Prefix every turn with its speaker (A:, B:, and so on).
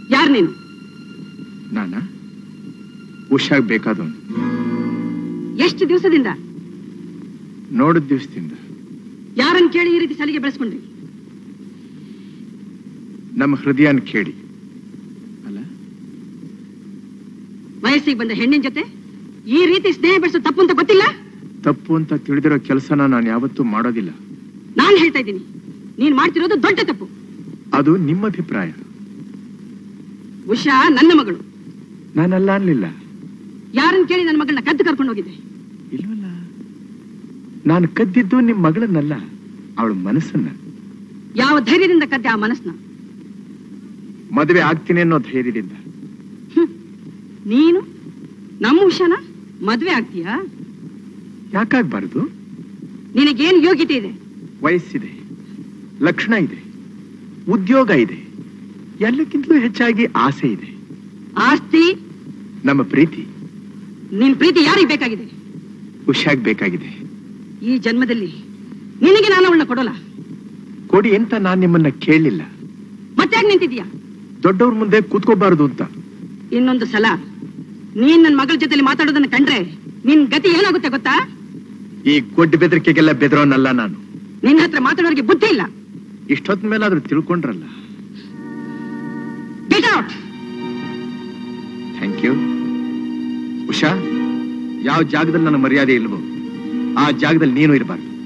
A: ಯಾರು ನೀನು
B: ನಾನ ಹುಷಾಗ್ ಬೇಕಾದವನು
A: ಎಷ್ಟು ದಿವಸದಿಂದ
B: ನೋಡಿದ ದಿವಸದಿಂದ
A: ಯಾರನ್ನ ಕೇಳಿ ಈ ರೀತಿ ಸಲಿಗೆ ಬೆಳೆಸ್ಕೊಂಡ್ರಿ
B: ನಮ್ಮ ಹೃದಯನ ಕೇಳಿ ಅಲ್ಲ
A: ವಯಸ್ಸಿಗೆ ಬಂದ ಹೆಣ್ಣಿನ ಜೊತೆ ಈ ರೀತಿ ಸ್ನೇಹ ಬೆಳೆಸೋ ತಪ್ಪು ಅಂತ ಗೊತ್ತಿಲ್ಲ
B: ತಪ್ಪು ಅಂತ ತಿಳಿದಿರೋ ಕೆಲಸನ ನಾನು ಯಾವತ್ತೂ ಮಾಡೋದಿಲ್ಲ
A: ನಾನ್ ಹೇಳ್ತಾ ಇದ್ದೀನಿ ನೀನ್ ಮಾಡ್ತಿರೋದು ದೊಡ್ಡ ತಪ್ಪು
B: ಅದು ನಿಮ್ಮ ಅಭಿಪ್ರಾಯ
A: ಉಷಾ ನನ್ನ ಮಗಳು
B: ನಾನಲ್ಲ ಅನ್ಲಿಲ್ಲ
A: ಯಾರನ್ನ ಕೇಳಿ ನನ್ನ ಮಗಳನ್ನ ಕದ್ದು ಕರ್ಕೊಂಡು ಹೋಗಿದ್ದೆ
B: ಇಲ್ವಲ್ಲ ನಾನು ಕದ್ದಿದ್ದು ನಿಮ್ ಮಗಳನ್ನಲ್ಲ ಅವಳ ಮನಸ್ಸನ್ನ
A: ಯಾವ ಧೈರ್ಯದಿಂದ ಕದ್ದೆ ಆ ಮನಸ್ನ
B: ಮದುವೆ ಆಗ್ತೀನಿ ಅನ್ನೋ ಧೈರ್ಯದಿಂದ
A: ನೀನು ನಮ್ಮ ಉಷಾನ ಮದ್ವೆ ಆಗ್ತೀಯಾ
B: ಯಾಕಾಗ್ಬಾರ್ದು
A: ನಿನಗೇನ್ ಯೋಗ್ಯತೆ ಇದೆ
B: ವಯಸ್ಸಿದೆ ಲಕ್ಷಣ ಇದೆ ಉದ್ಯೋಗ ಇದೆ ಎಲ್ಲಕ್ಕಿಂತಲೂ ಹೆಚ್ಚಾಗಿ ಆಸೆ ಇದೆ
A: ಆಸ್ತಿ
B: ನಮ್ಮ ಪ್ರೀತಿ
A: ನಿನ್ ಪ್ರೀತಿ ಯಾರಿಗೆ ಬೇಕಾಗಿದೆ
B: ಹುಷಾಗ್ ಬೇಕಾಗಿದೆ
A: ಈ ಜನ್ಮದಲ್ಲಿ ನಿನಗೆ ನಾನು ಅವಳನ್ನ ಕೊಡೋಲ್ಲ
B: ಕೊಡಿ ಅಂತ ನಾನ್ ನಿಮ್ಮನ್ನ ಕೇಳಲಿಲ್ಲ
A: ಮತ್ತೆ ನಿಂತಿದ್ಯಾ
B: ದೊಡ್ಡವ್ರ ಮುಂದೆ ಕೂತ್ಕೋಬಾರದು ಅಂತ
A: ಇನ್ನೊಂದು ಸಲ ನೀನ್ ನನ್ನ ಮಗಳ ಜೊತೆಲಿ ಮಾತಾಡೋದನ್ನ ಕಂಡ್ರೆ ನಿನ್ ಗತಿ ಏನಾಗುತ್ತೆ ಗೊತ್ತಾ
B: ಈ ಗೊಡ್ಡ ಬೆದರಿಕೆಗೆಲ್ಲ ಬೆದರೋನಲ್ಲ ನಾನು
A: ನಿನ್ನ ಹತ್ರ ಮಾತಾಡೋರಿಗೆ ಬುದ್ಧಿ ಇಲ್ಲ
B: ಇಷ್ಟೊತ್ತ ಮೇಲಾದ್ರೂ ತಿಳ್ಕೊಂಡ್ರಲ್ಲ
A: get out
B: thank you Usha ಯಾವ ಜಾಗದಲ್ಲಿ ನನ್ನ ಮರ್ಯಾದೆ ಇಲ್ವೋ ಆ ಜಾಗದಲ್ಲಿ ನೀನು ಇರಬಾರ್ದು